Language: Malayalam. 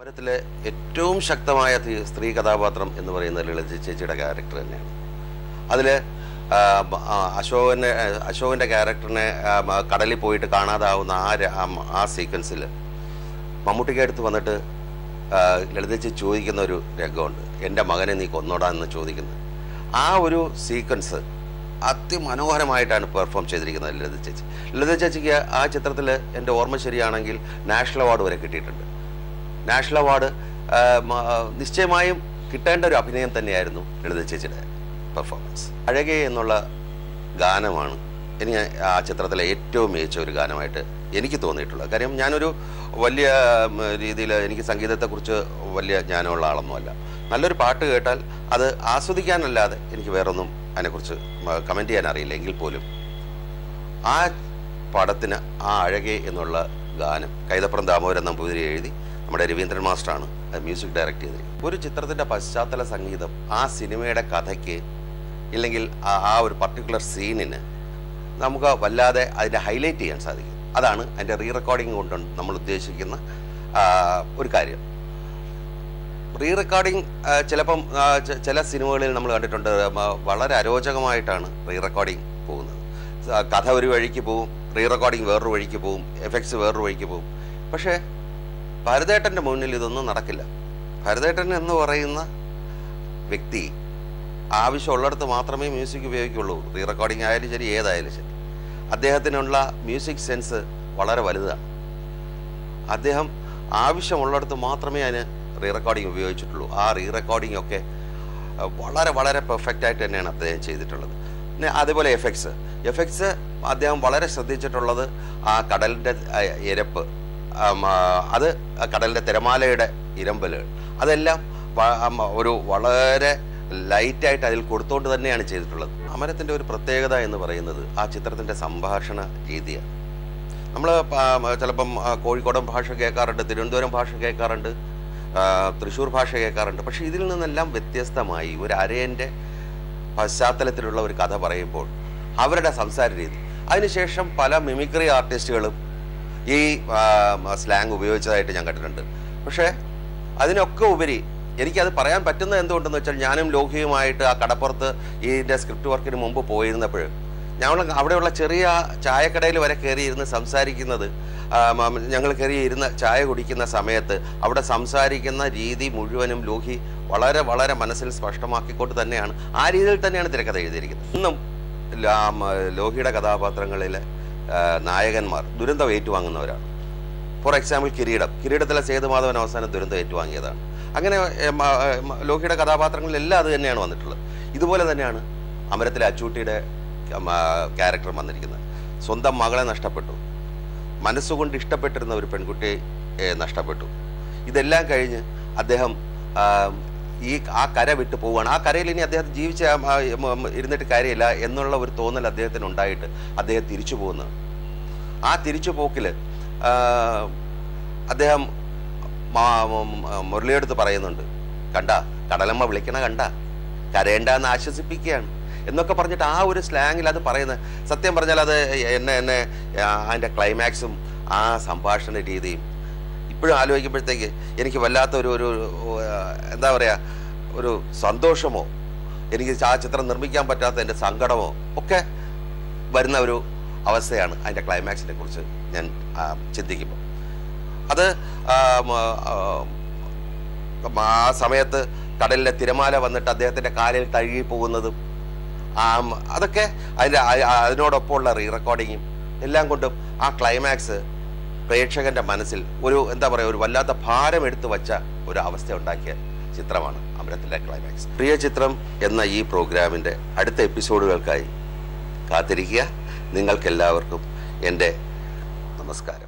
അമരത്തിലെ ഏറ്റവും ശക്തമായ തി- സ്ത്രീ കഥാപാത്രം എന്ന് പറയുന്നത് ലളിത ചേച്ചിയുടെ ക്യാരക്ടർ തന്നെയാണ് അതിൽ അശോകനെ അശോകൻ്റെ ക്യാരക്ടറിനെ ആ, മ- കടലിൽ പോയിട്ട് കാണാതാവുന്ന ആ ര- ആ മ- ആ സീക്വൻസിൽ മമ്മൂട്ടിക്ക് അടുത്ത് വന്നിട്ട് ആ, ലളിത ചേച്ചി ചോദിക്കുന്ന ഒരു രംഗമുണ്ട് എൻ്റെ മകനെ നീ കൊന്നോടാ എന്ന് ചോദിക്കുന്നത് ആ ഒരു സീക്വൻസ് അതിമനോഹരമായിട്ടാണ് പെർഫോം ചെയ്തിരിക്കുന്നത് ലളിത ചേച്ചി ലളിത ചേച്ചിക്ക് ആ ചിത്രത്തിൽ എൻ്റെ ഓർമ്മ ശരിയാണെങ്കിൽ നാഷണൽ അവാർഡ് വരെ കിട്ടിയിട്ടുണ്ട് നാഷണൽ അവാർഡ് ആ, മ- നിശ്ചയമായും കിട്ടേണ്ട ഒരു അഭിനയം തന്നെയായിരുന്നു ലളിത ചേച്ചിയുടെ പെർഫോമൻസ് അഴകെ എന്നുള്ള ഗാനമാണ് എനിക്ക് ആ ചിത്രത്തിലെ ഏറ്റവും മികച്ച ഒരു ഗാനമായിട്ട് എനിക്ക് തോന്നിയിട്ടുള്ളത് കാര്യം ഞാനൊരു വലിയ രീതിയിൽ എനിക്ക് സംഗീതത്തെക്കുറിച്ച് വലിയ ജ്ഞാനമുള്ള ആളൊന്നുമല്ല നല്ലൊരു പാട്ട് കേട്ടാൽ അത് ആസ്വദിക്കാനല്ലാതെ എനിക്ക് വേറൊന്നും അതിനെക്കുറിച്ച് കമൻറ്റ് ചെയ്യാൻ അറിയില്ല എങ്കിൽ പോലും ആ പടത്തിന് ആ അഴകെ എന്നുള്ള ഗാനം കൈതപ്പുറം ദാമോദരൻ നമ്പൂതിരി എഴുതി നമ്മുടെ രവീന്ദ്രൻ മാസ്റ്ററാണ് അത് മ്യൂസിക് ഡയറക്റ്റ് ചെയ്തിരിക്കുന്നത് ഒരു ചിത്രത്തിൻ്റെ പശ്ചാത്തല സംഗീതം ആ സിനിമയുടെ കഥയ്ക്ക് ഇല്ലെങ്കിൽ ആ ആ ഒരു പർട്ടിക്കുലർ സീനിന് നമുക്ക് വല്ലാതെ അതിനെ ഹൈലൈറ്റ് ചെയ്യാൻ സാധിക്കും അതാണ് അതിൻ്റെ റീ റെക്കോർഡിംഗ് കൊണ്ട് നമ്മൾ ഉദ്ദേശിക്കുന്ന ആ, ഒരു കാര്യം റീ റെക്കോർഡിംഗ് ചിലപ്പം ആ, ചെ- ചില സിനിമകളിൽ നമ്മൾ കണ്ടിട്ടുണ്ട് ഉം, ആ, വളരെ അരോചകമായിട്ടാണ് റീ റെക്കോർഡിംഗ് പോകുന്നത് സ- കഥ ഒരു വഴിക്ക് പോവും റീ റെക്കോർഡിംഗ് വേറൊരു വഴിക്ക് പോവും എഫക്ട്സ് വേറൊരു വഴിക്ക് പോവും പക്ഷേ ഭരതേട്ടൻ്റെ മുന്നിൽ ഇതൊന്നും നടക്കില്ല ഭരതേട്ടൻ എന്ന് പറയുന്ന വ്യക്തി ആവശ്യമുള്ളിടത്ത് മാത്രമേ മ്യൂസിക് ഉപയോഗിക്കുള്ളൂ റീ റെക്കോർഡിംഗ് ആയാലും ശരി ഏതായാലും ശരി അദ്ദേഹത്തിനുള്ള മ്യൂസിക് സെൻസ് വളരെ വലുതാണ് അദ്ദേഹം ആവശ്യമുള്ളിടത്ത് മാത്രമേ അതിന് റീ റെക്കോർഡിംഗ് ഉപയോഗിച്ചിട്ടുള്ളൂ ആ റീ റെക്കോർഡിംഗ് ഒക്കെ അഹ്, വളരെ വളരെ പെർഫെക്റ്റ് ആയിട്ട് തന്നെയാണ് അദ്ദേഹം ചെയ്തിട്ടുള്ളത് പിന്നെ അതേപോലെ എഫക്ട്സ് എഫക്ട്സ് അദ്ദേഹം വളരെ ശ്രദ്ധിച്ചിട്ടുള്ളത് ആ കടലിൻ്റെ അഹ്, ഇരപ്പ് ആം, ആ, അത് ആ കടലിൻ്റെ തിരമാലയുടെ ഇരമ്പലുകൾ അതെല്ലാം വ- ആം, ഒരു വളരെ ലൈറ്റായിട്ട് അതിൽ കൊടുത്തുകൊണ്ട് തന്നെയാണ് ചെയ്തിട്ടുള്ളത് അമരത്തിൻ്റെ ഒരു പ്രത്യേകത എന്ന് പറയുന്നത് ആ ചിത്രത്തിൻ്റെ സംഭാഷണ രീതിയാണ് നമ്മൾ ചിലപ്പം ആ, കോഴിക്കോടൻ ഭാഷ കേൾക്കാറുണ്ട് തിരുവനന്തപുരം ഭാഷ കേൾക്കാറുണ്ട് ആ, തൃശ്ശൂർ ഭാഷ കേൾക്കാറുണ്ട് പക്ഷേ ഇതിൽ നിന്നെല്ലാം വ്യത്യസ്തമായി ഒരു അരയൻ്റെ പശ്ചാത്തലത്തിലുള്ള ഒരു കഥ പറയുമ്പോൾ അവരുടെ സംസാര രീതി അതിനുശേഷം പല മിമിക്രി ആർട്ടിസ്റ്റുകളും ഈ സ്ലാങ് ഉപയോഗിച്ചതായിട്ട് ഞാൻ കണ്ടിട്ടുണ്ട് പക്ഷേ അതിനൊക്കെ ഉപരി എനിക്കത് പറയാൻ പറ്റുന്നത് എന്തുകൊണ്ടെന്ന് വെച്ചാൽ ഞാനും ലോഹിയുമായിട്ട് ആ കടപ്പുറത്ത് ഇതിൻ്റെ സ്ക്രിപ്റ്റ് വർക്കിന് മുമ്പ് പോയിരുന്നപ്പോൾ ഞങ്ങൾ അവിടെയുള്ള ചെറിയ ചായക്കടയിൽ വരെ കയറി ഇരുന്ന് സംസാരിക്കുന്നത് ഞങ്ങൾ കയറി ഇരുന്ന് ചായ കുടിക്കുന്ന സമയത്ത് അവിടെ സംസാരിക്കുന്ന രീതി മുഴുവനും ലോഹി വളരെ വളരെ മനസ്സിൽ സ്പഷ്ടമാക്കിക്കൊണ്ട് തന്നെയാണ് ആ രീതിയിൽ തന്നെയാണ് തിരക്കഥ എഴുതിയിരിക്കുന്നത് ഇന്നും ലാ- മ- ലോഹിയുടെ കഥാപാത്രങ്ങളിലെ ആ, നായകന്മാർ ദുരന്തം ഏറ്റുവാങ്ങുന്നവരാണ് ഫോർ എക്സാമ്പിൾ കിരീടം കിരീടത്തിലെ സേതുമാധവൻ അവസാനം ദുരന്തം ഏറ്റുവാങ്ങിയതാണ് അങ്ങനെ ഏ, മ, ഏ, മ, ലോഹിയുടെ കഥാപാത്രങ്ങളിലെല്ലാം അത് തന്നെയാണ് വന്നിട്ടുള്ളത് ഇതുപോലെ തന്നെയാണ് അമരത്തിലെ അച്ചൂട്ടിയുടെ ക്യാരക്ടർ വന്നിരിക്കുന്നത് സ്വന്തം മകളെ നഷ്ടപ്പെട്ടു മനസ്സുകൊണ്ട് ഇഷ്ടപ്പെട്ടിരുന്ന ഒരു പെൺകുട്ടിയെ ഏ, നഷ്ടപ്പെട്ടു ഇതെല്ലാം കഴിഞ്ഞ് അദ്ദേഹം ആ, ഈ ആ കര വിട്ടു പോവുകയാണ് ആ കരയിൽ ഇനി അദ്ദേഹം ജീവിച്ച ആ, ആ, മ, മ, ഇരുന്നിട്ട് കാര്യമില്ല എന്നുള്ള ഒരു തോന്നൽ അദ്ദേഹത്തിന് ഉണ്ടായിട്ട് അദ്ദേഹം തിരിച്ചു പോകുന്നതാണ് ആ തിരിച്ചു പോക്കിൽ അദ്ദേഹം മാ- മ- മുരളിയെടുത്ത് പറയുന്നുണ്ട് കണ്ട കടലമ്മ വിളിക്കണ കണ്ട കരയണ്ടെന്ന് ആശ്വസിപ്പിക്കുകയാണ് എന്നൊക്കെ പറഞ്ഞിട്ട് ആ ഒരു സ്ലാങ്ങിൽ അത് പറയുന്നത് സത്യം പറഞ്ഞാൽ അത് എന്നെ എന്നെ ആ, അതിൻ്റെ ക്ലൈമാക്സും ആ സംഭാഷണ രീതിയും ഇപ്പോഴും ആലോചിക്കുമ്പോഴത്തേക്ക് എനിക്ക് വല്ലാത്ത ഒരു ഒരു ആ, എന്താ പറയുക ഒരു സന്തോഷമോ എനിക്ക് ആ ചിത്രം നിർമ്മിക്കാൻ പറ്റാത്ത എൻ്റെ സങ്കടമോ ഒക്കെ വരുന്ന ഒരു അവസ്ഥയാണ് അതിൻ്റെ ക്ലൈമാക്സിനെ കുറിച്ച് ഞാൻ ആ, ചിന്തിക്കുമ്പോൾ അത് ആ, മ, ആ, ആ സമയത്ത് കടലിലെ തിരമാല വന്നിട്ട് അദ്ദേഹത്തിൻ്റെ കാലിൽ തഴുകി പോകുന്നതും ആ, മ, അതൊക്കെ അതിൻ്റെ ആ- അതിനോടൊപ്പമുള്ള റീ റെക്കോർഡിങ്ങും എല്ലാം കൊണ്ടും ആ ക്ലൈമാക്സ് പ്രേക്ഷകന്റെ മനസ്സിൽ ഒരു എന്താ പറയുക ഒരു വല്ലാത്ത ഭാരം എടുത്തു വച്ച ഒരു അവസ്ഥ ഉണ്ടാക്കിയ ചിത്രമാണ് അമരത്തിലെ ക്ലൈമാക്സ് പ്രിയ ചിത്രം എന്ന ഈ പ്രോഗ്രാമിൻ്റെ അടുത്ത എപ്പിസോഡുകൾക്കായി കാത്തിരിക്കുക നിങ്ങൾക്കെല്ലാവർക്കും എൻ്റെ നമസ്കാരം